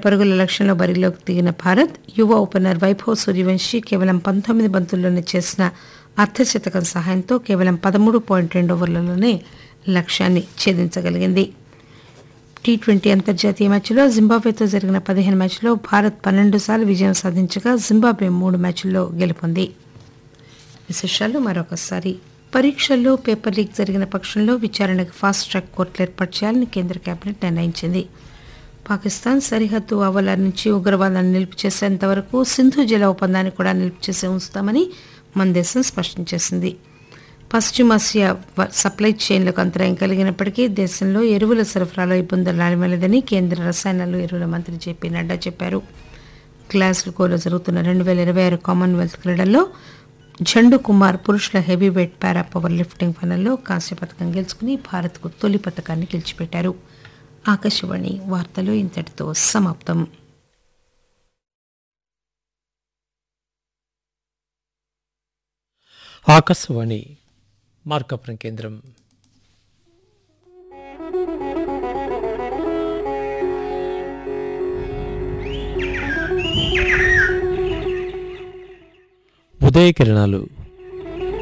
పరుగుల లక్ష్యంలో బరిలోకి దిగిన భారత్ యువ ఓపెనర్ వైభవ్ సూర్యవంశీ కేవలం పంతొమ్మిది బంతుల్లోనే చేసిన అర్ధశతకం సహాయంతో కేవలం పదమూడు పాయింట్ రెండు ఓవర్లలోనే లక్ష్యాన్ని ఛేదించగలిగింది టీ ట్వంటీ అంతర్జాతీయ మ్యాచ్లో జింబాబ్వేతో జరిగిన పదిహేను మ్యాచ్లో భారత్ పన్నెండు సార్లు విజయం సాధించగా జింబాబ్వే మూడు మ్యాచ్ల్లో గెలుపొంది విశేషాలు మరొకసారి పరీక్షల్లో పేపర్ లీక్ జరిగిన పక్షంలో విచారణకు ఫాస్ట్ ట్రాక్ కోర్టులు ఏర్పాటు చేయాలని కేంద్ర కేబినెట్ నిర్ణయించింది పాకిస్తాన్ సరిహద్దు ఆవల నుంచి ఉగ్రవాదాన్ని నిలుపు చేసేంత వరకు సింధు జల ఒప్పందాన్ని కూడా నిలుపు చేసి ఉంచుతామని మన దేశం స్పష్టం చేసింది పశ్చిమాసియా వ- సప్లై చైన్లకు అంతరాయం కలిగినప్పటికీ దేశంలో ఎరువుల సరఫరాలో ఇబ్బందులు రానివ్వలేదని కేంద్ర రసాయనాలు ఎరువుల మంత్రి జేపీ నడ్డా చెప్పారు గ్లాస్గోలో జరుగుతున్న రెండు వేల ఇరవై ఆరు కామన్వెల్త్ క్రీడల్లో ఝండు కుమార్ పురుషుల heavy weight para power lifting ఫైనల్లో కాంస్య పథకం గెలుచుకుని భారత్కు తొలి పథకాన్ని గెలిచిపెట్టారు ఆకాశవాణి వార్తలు ఇంతటితో సమాప్తం ఆకాశవాణి మార్కపురం కేంద్రం ఉదయ కిరణాలు